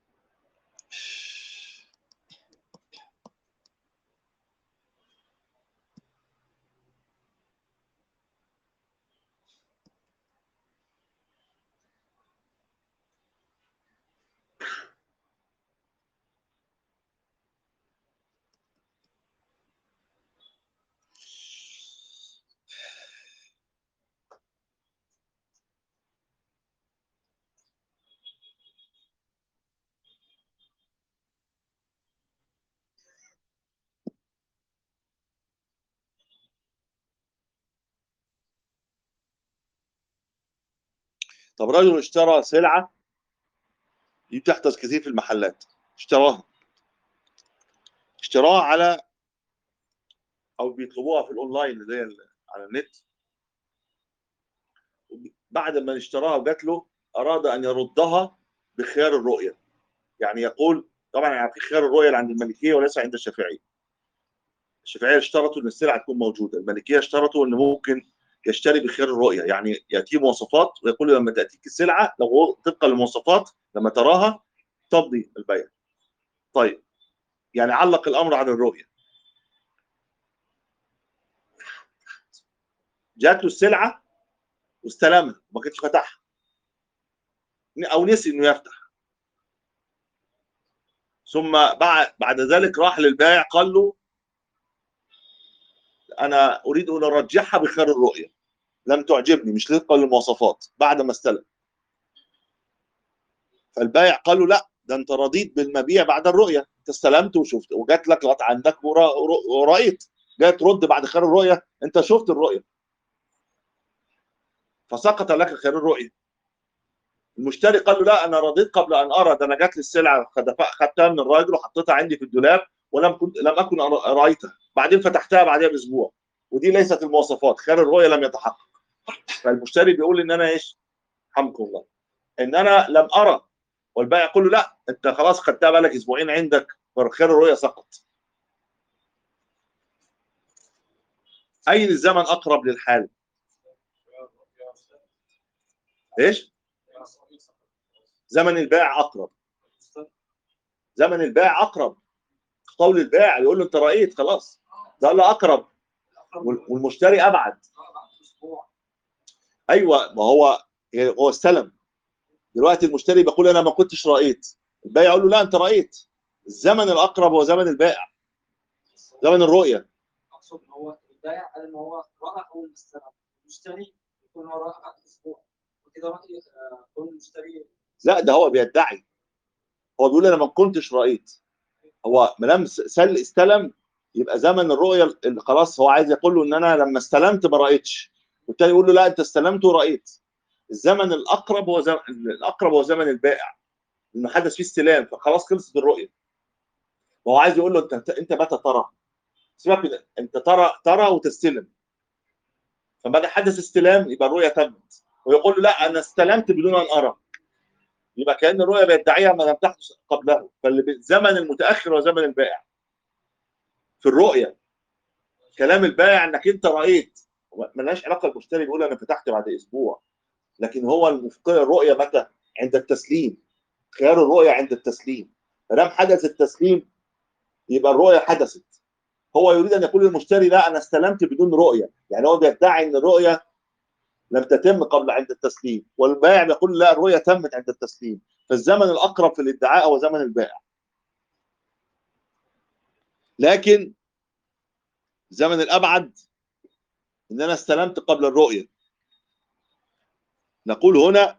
طب رجل اشترى سلعه دي بتحدث كثير في المحلات اشتراها اشتراها على او بيطلبوها في الاونلاين اللي هي على النت بعد ما اشتراها وجات له اراد ان يردها بخيار الرؤيه يعني يقول طبعا يعني في خيار الرؤيه اللي عند المالكيه وليس عند الشافعيه الشافعيه اشترطوا ان السلعه تكون موجوده المالكيه اشترطوا ان ممكن يشتري بخيار الرؤيه يعني ياتيه مواصفات ويقول له لما تاتيك السلعه لو هو طبقا للمواصفات لما تراها تمضي البيع طيب يعني علق الامر على الرؤيه جات له السلعه واستلمها وما كانش فتحها او نسي انه يفتح ثم بعد بعد ذلك راح للبائع قال له انا اريد ان ارجحها بخيار الرؤيه لم تعجبني مش طبقا للمواصفات بعد ما استلم فالبائع قال له لا ده انت رضيت بالمبيع بعد الرؤيه انت استلمت وشفت وجات لك لقطه عندك ورأيت جاي ترد بعد خيار الرؤيه انت شفت الرؤيه فسقط لك خيار الرؤيه المشتري قال له لا انا رضيت قبل ان ارى ده انا جات لي السلعه خدتها من الراجل وحطيتها عندي في الدولاب ولم كنت لم اكن رايتها بعدين فتحتها بعدها باسبوع ودي ليست المواصفات خيار الرؤيه لم يتحقق فالمشتري بيقول ان انا ايش حمكم الله ان انا لم ارى والبائع يقول له لا انت خلاص خدتها بقالك اسبوعين عندك فخيار الرؤيه سقط اي الزمن اقرب للحال ايش زمن البائع اقرب زمن البائع اقرب قول البائع يقول له انت رايت خلاص ده له اقرب والمشتري ابعد ايوه ما هو هو استلم دلوقتي المشتري بيقول انا ما كنتش رايت البائع يقول له لا انت رايت الزمن الاقرب هو زمن البائع زمن الرؤيه اقصد ان هو البائع قال ان هو راى اول ما استلم المشتري يكون هو راى بعد اسبوع وكده راي كل المشتري لا ده هو بيدعي هو بيقول انا ما كنتش رايت هو ما دام سل استلم يبقى زمن الرؤيه اللي خلاص هو عايز يقول له ان انا لما استلمت ما رايتش والتاني يقول له لا انت استلمت ورأيت الزمن الاقرب هو زمن الاقرب هو زمن البائع انه حدث فيه استلام فخلاص خلصت الرؤيه وهو عايز يقول له انت انت متى ترى سيبك من انت ترى ترى وتستلم فبدا حدث استلام يبقى الرؤيه تمت ويقول له لا انا استلمت بدون ان ارى يبقى كان الرؤيه بيدعيها ما لم تحدث قبله فالزمن المتاخر هو زمن البائع في الرؤيه كلام البائع انك انت رايت ملهاش علاقه المشتري بيقول انا فتحت بعد اسبوع لكن هو المفقيه الرؤيه متى؟ عند التسليم خيار الرؤيه عند التسليم ما دام حدث التسليم يبقى الرؤيه حدثت هو يريد ان يقول للمشتري لا انا استلمت بدون رؤيه يعني هو بيدعي ان الرؤيه لم تتم قبل عند التسليم والبائع بيقول لا الرؤيه تمت عند التسليم فالزمن الاقرب في الادعاء هو زمن البائع لكن الزمن الابعد ان انا استلمت قبل الرؤيه نقول هنا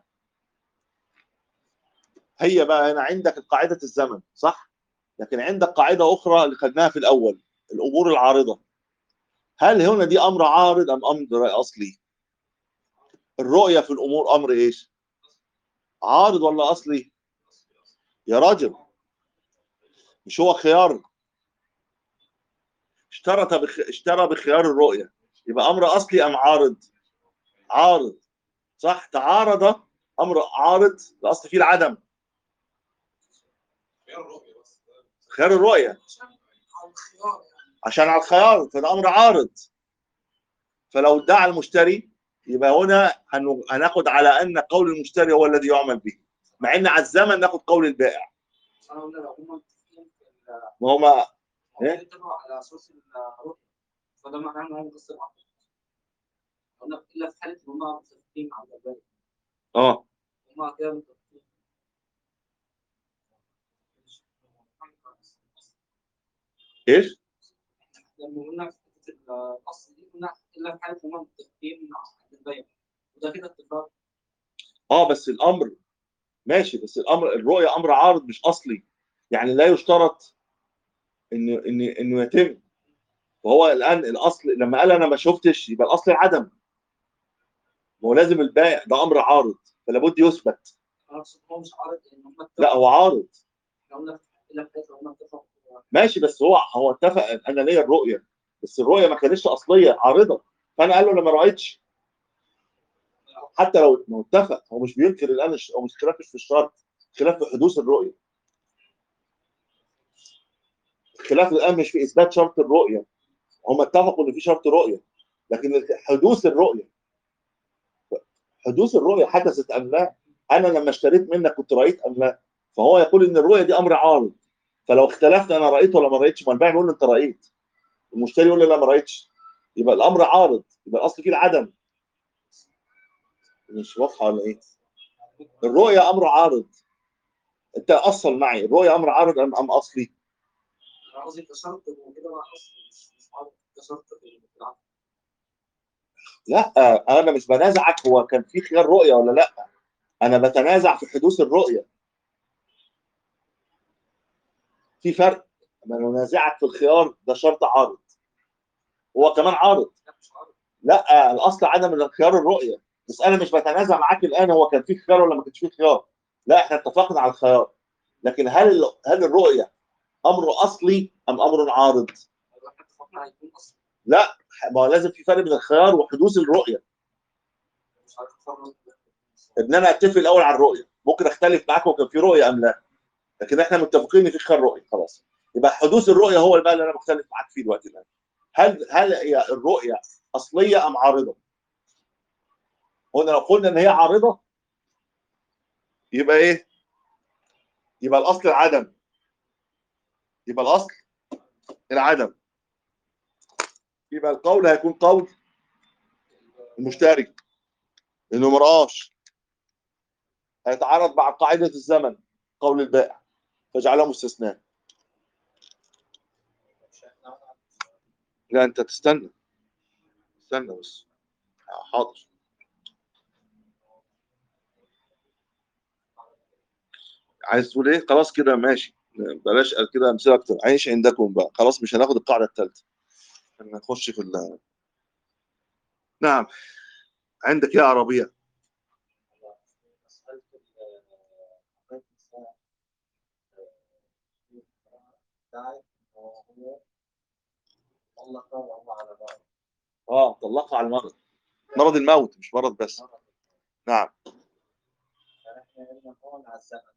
هي بقى هنا عندك قاعده الزمن صح لكن عندك قاعده اخرى اللي خدناها في الاول الامور العارضه هل هنا دي امر عارض ام امر اصلي الرؤيه في الامور امر ايش عارض ولا اصلي يا راجل مش هو خيار اشترط بخ... اشترى بخيار الرؤيه يبقى امر اصلي ام عارض عارض صح تعارض امر عارض الاصل فيه العدم خيار الرؤيه بس خيار الرؤيه عشان على الخيار يعني عشان على الخيار فده امر عارض فلو ادعى المشتري يبقى هنا هن- هناخد على ان قول المشتري هو الذي يعمل به مع ان على الزمن ناخد قول البائع انا قلنا لو هم متفقين في ال- وهما هم إيه؟ اتفقوا على اساس الرؤيه فده معناه ان هم مقصر عقد قلنا الا في حاله ان هم متفقين على الباقي اه هم كده متفقين ايش؟ لما قلنا في حته الاصل دي قلنا الا في حاله ان هم متفقين على الباقي وده كده اتفاق اه بس الامر ماشي بس الامر الرؤيه امر عارض مش اصلي يعني لا يشترط انه انه انه يتم وهو الان الاصل لما قال انا ما شفتش يبقى الاصل العدم ما هو لازم البائع ده امر عارض فلا بد يثبت انا اقصد هو مش عارض ان هم اتفقوا لا هو عارض احنا قلنا الا في حاله ان هم اتفقوا ماشي بس هو هو اتفق انا ليا الرؤيه بس الرؤيه ما كانتش اصليه عارضه فانا قال له انا ما رايتش حتى لو ما هو اتفق هو مش بينكر الان الش- هو مش خلاف مش في الشرط خلاف في حدوث الرؤيه الخلاف الان مش في اثبات شرط الرؤيه هم اتفقوا ان في شرط رؤيه لكن حدوث الرؤيه حدوث الرؤيه حدثت ام لا انا لما اشتريت منك كنت رايت ام لا فهو يقول ان الرؤيه دي امر عارض فلو اختلفت انا رايت ولا ما رايتش ما البائع بيقول له انت رايت المشتري يقول له لا ما رايتش يبقى الامر عارض يبقى الاصل فيه العدم مش واضحه ولا ايه الرؤيه امر عارض انت اصل معي الرؤيه امر عارض ام ام اصلي انا قصدي كشرط وكده بقى اصل مش مش عارض كشرط في العقد لا انا مش بنازعك هو كان في خيار رؤيه ولا لا انا بتنازع في حدوث الرؤيه في فرق انا بنازعك في الخيار ده شرط عارض هو كمان عارض لا مش عارض لا الاصل عدم خيار الرؤيه بس انا مش بتنازع معاك الان هو كان في خيار ولا ما كانش في خيار لا احنا اتفقنا على الخيار لكن هل هل الرؤيه امر اصلي ام امر عارض لو احنا اتفقنا هيكون اصل ما هو لازم في فرق بين الخيار وحدوث الرؤيه مش عارف اتفرج ان انا اتفق الاول على الرؤيه ممكن اختلف معاك وكان في رؤيه ام لا لكن احنا متفقين ان في خيار رؤيه خلاص يبقى حدوث الرؤيه هو بقى اللي انا مختلف معاك فيه دلوقتي الان هل هل هي الرؤيه اصليه ام عارضه؟ قلنا لو قلنا ان هي عارضه يبقى ايه؟ يبقى الاصل العدم يبقى الاصل العدم يبقى القول هيكون قول المشتري انه مرآش هيتعارض مع قاعده الزمن قول البائع فاجعله مستثناء لا انت تستنى استنى بس حاضر عايز تقول ايه خلاص كده ماشي بلاش كده امثله اكتر عيش عندكم بقى خلاص مش هناخد القاعده الثالثه نخش في ال نعم عندك يا عربيه مسألة ال- بتاعت هو طلق وهو على بعض اه طلقها على المرض مرض الموت مش مرض بس نعم فاحنا قلنا هون على الزمن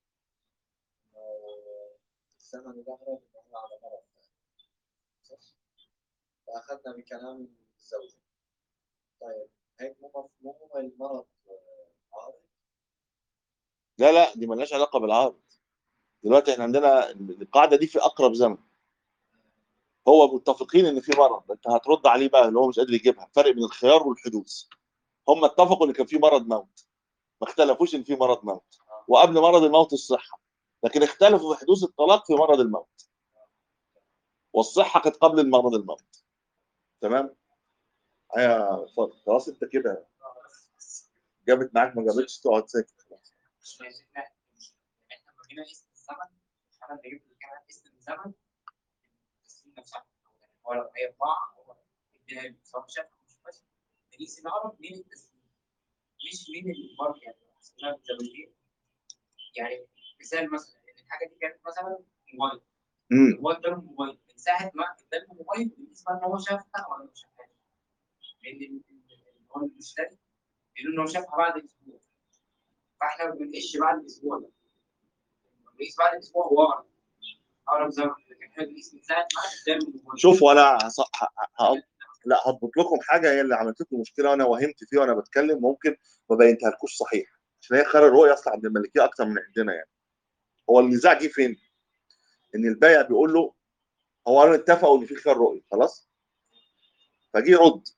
إنه الزمن ده هو إنه هو على مرض صح؟ فأخذنا بكلام الزوجة طيب هيك مو مفهوم المرض آه، عارض لا لا دي ملهاش علاقه بالعرض دلوقتي احنا عندنا القاعده دي في اقرب زمن هو هو متفقين ان في مرض انت هترد عليه بقى اللي هو مش قادر يجيبها فرق بين الخيار والحدوث هم اتفقوا ان كان في مرض موت ما اختلفوش ان في مرض موت وقبل مرض الموت الصحه لكن اختلفوا في حدوث الطلاق في مرض الموت والصحه كانت قبل المرض الموت تمام يا اتفضل خلاص انت كده جابت معاك ما جابتش تقعد ساكت خلاص مش عايزين احنا لما جينا اسم الزمن احنا نجيب كمان اسم الزمن السنين نفسها هو لو هي اربعه هو اديها سواء شاف مش بس نقيس نعرف مين التسليم مش مين المرض يعني اسمها زمنيه يعني مثال مثلا ان الحاجه دي كانت مثلا موبايل امم هو اداله موبايل من ساعه ما اداله موبايل بالنسبه ان هو شافها ولا ما شافهاش لان ال- ال- اللي هو المشتري بيقول ان هو شافها بعد اسبوع فاحنا ما بنقيسش بعد الاسبوع ده بنقيس بعد الاسبوع هو اقرب اقرب زمن لكن احنا بنقيس من ساعه ما اداله الموبايل شوفوا انا هص... ه... ه... لا هضبط لكم حاجه هي اللي عملت لكم مشكله وانا وهمت فيها وانا بتكلم ممكن ما بينتها لكوش صحيح عشان هي خير الرؤيه اصلا عند الملكيه اكتر من عندنا يعني هو النزاع جه فين؟ ان البائع بيقول له هو قالوا اتفقوا ان في خير رؤيه خلاص فجه يرد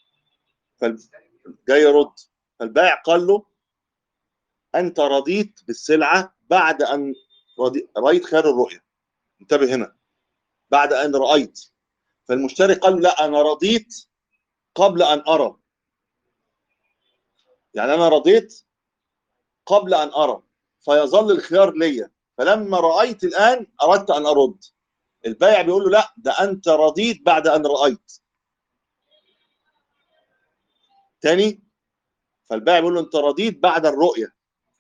جاي يرد فالبائع قال له انت رضيت بالسلعه بعد ان رضي... رايت خير الرؤيه انتبه هنا بعد ان رايت فالمشتري قال لا انا رضيت قبل ان ارى يعني انا رضيت قبل ان ارى فيظل الخيار ليا فلما رايت الان اردت ان ارد البائع بيقول له لا ده انت رضيت بعد ان رايت تاني فالبائع بيقول له انت رضيت بعد الرؤيه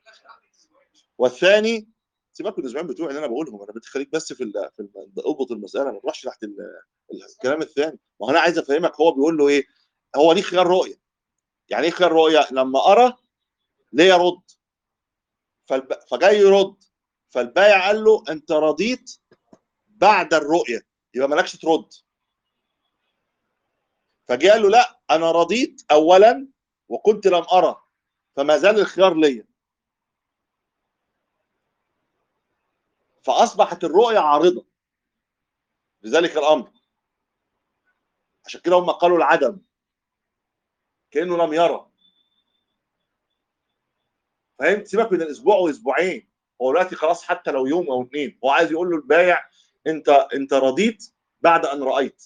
والثاني سيبك من الاسبوعين بتوعي اللي انا بقولهم انا بتخليك بس في ال في ال- اضبط المساله ما تروحش تحت ال- الكلام الثاني ما هو انا عايز افهمك هو بيقول له ايه هو ليه خيار رؤيه يعني ايه خيار رؤيه لما ارى ليه يرد فالب... فجاي يرد فالبايع قال له انت رضيت بعد الرؤيه يبقى مالكش ترد فجاء قال له لا انا رضيت اولا وكنت لم ارى فما زال الخيار ليا فاصبحت الرؤيه عارضه لذلك الامر عشان كده هم قالوا العدم كانه لم يرى فهمت سيبك من الاسبوع واسبوعين هو دلوقتي خلاص حتى لو يوم او اثنين هو عايز يقول له البايع انت انت رضيت بعد ان رايت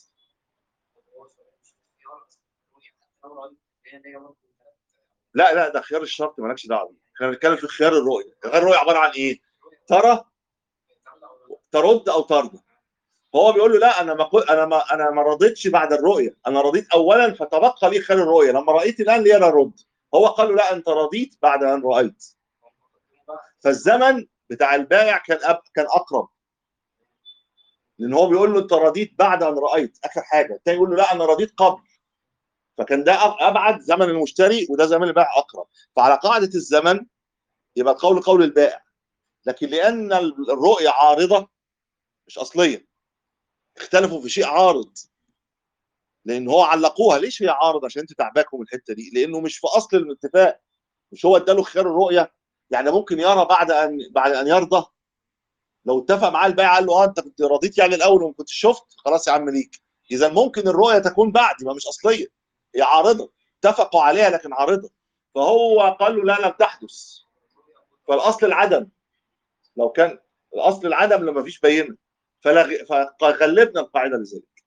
لا لا ده خيار الشرط مالكش دعوه بيه احنا بنتكلم في خيار الرؤيه خيار الرؤيه عباره عن ايه ترى ترد او ترضى فهو بيقول له لا انا ما قل- انا ما انا ما رضيتش بعد الرؤيه انا رضيت اولا فتبقى لي خير الرؤيه لما رايت الان لي انا رد هو قال له لا انت رضيت بعد ان رايت فالزمن بتاع البائع كان أب كان اقرب لان هو بيقول له انت رضيت بعد ان رايت اخر حاجه الثاني يقول له لا انا رضيت قبل فكان ده أب- ابعد زمن المشتري وده زمن البائع اقرب فعلى قاعده الزمن يبقى القول قول البائع لكن لان الرؤيه عارضه مش اصليه اختلفوا في شيء عارض لان هو علقوها ليش هي عارض عشان انت تعباكم الحته دي لانه مش في اصل الاتفاق مش هو اداله خيار الرؤيه يعني ممكن يرى بعد ان بعد ان يرضى لو اتفق معاه البائع قال له اه انت كنت رضيت يعني الاول وما كنتش شفت خلاص يا عم ليك اذا ممكن الرؤيه تكون بعد ما مش اصليه هي عارضه اتفقوا عليها لكن عارضه فهو قال له لا لم تحدث فالاصل العدم لو كان الاصل العدم لما فيش بينه فلغ... فغلبنا القاعده لذلك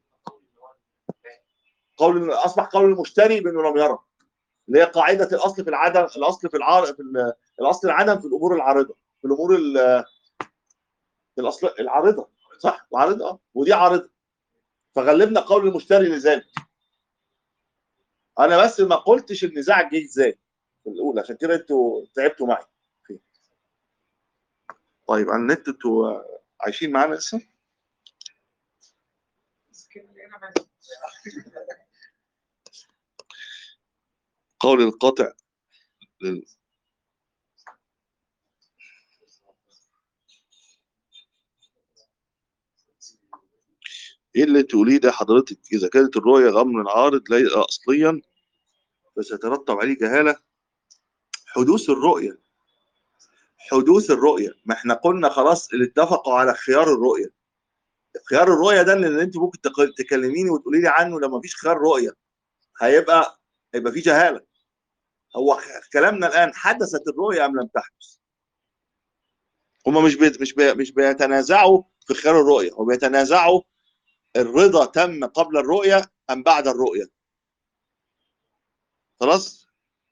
قول اصبح قول المشتري بانه لم يرى اللي هي قاعده الاصل في العدم الاصل في العار في ال- الاصل العدم في الامور العارضه في الامور ال- الاصل العارضه صح العارضه اه ودي عارضه فغلبنا قول المشتري لذلك انا بس ما قلتش النزاع جه ازاي في الاولى عشان كده انتوا تعبتوا معي فيه. طيب على النت انتوا عايشين معانا لسه؟ قول القاطع لل... ايه اللي تقوليه ده حضرتك اذا كانت الرؤيه امر عارض ليس اصليا فسيترتب عليه جهاله حدوث الرؤيه حدوث الرؤيه ما احنا قلنا خلاص اللي اتفقوا على خيار الرؤيه خيار الرؤيه ده اللي انت ممكن تق- تكلميني وتقولي لي عنه لما مفيش خيار رؤيه هيبقى هيبقى في جهاله هو خ- كلامنا الان حدثت الرؤيه ام لم تحدث هما مش بي مش بي مش بيتنازعوا في خيار الرؤيه هو بيتنازعوا الرضا تم قبل الرؤيه ام بعد الرؤيه خلاص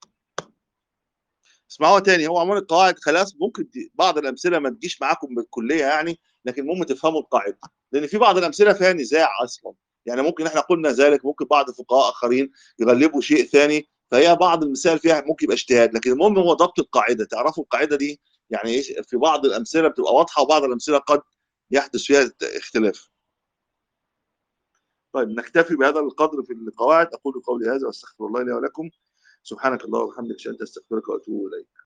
اسمعوها تاني هو عموما القواعد خلاص ممكن دي بعض الامثله ما تجيش معاكم بالكليه يعني لكن المهم تفهموا القاعده لان في بعض الامثله فيها نزاع اصلا يعني ممكن احنا قلنا ذلك ممكن بعض الفقهاء اخرين يغلبوا شيء ثاني فهي بعض المثال فيها ممكن يبقى اجتهاد لكن المهم هو ضبط القاعده تعرفوا القاعده دي يعني ايش في بعض الامثله بتبقى واضحه وبعض الامثله قد يحدث فيها اختلاف طيب نكتفي بهذا القدر في القواعد اقول قولي هذا واستغفر الله لي ولكم سبحانك اللهم وبحمدك اشهد ان لا اله الا انت استغفرك واتوب اليك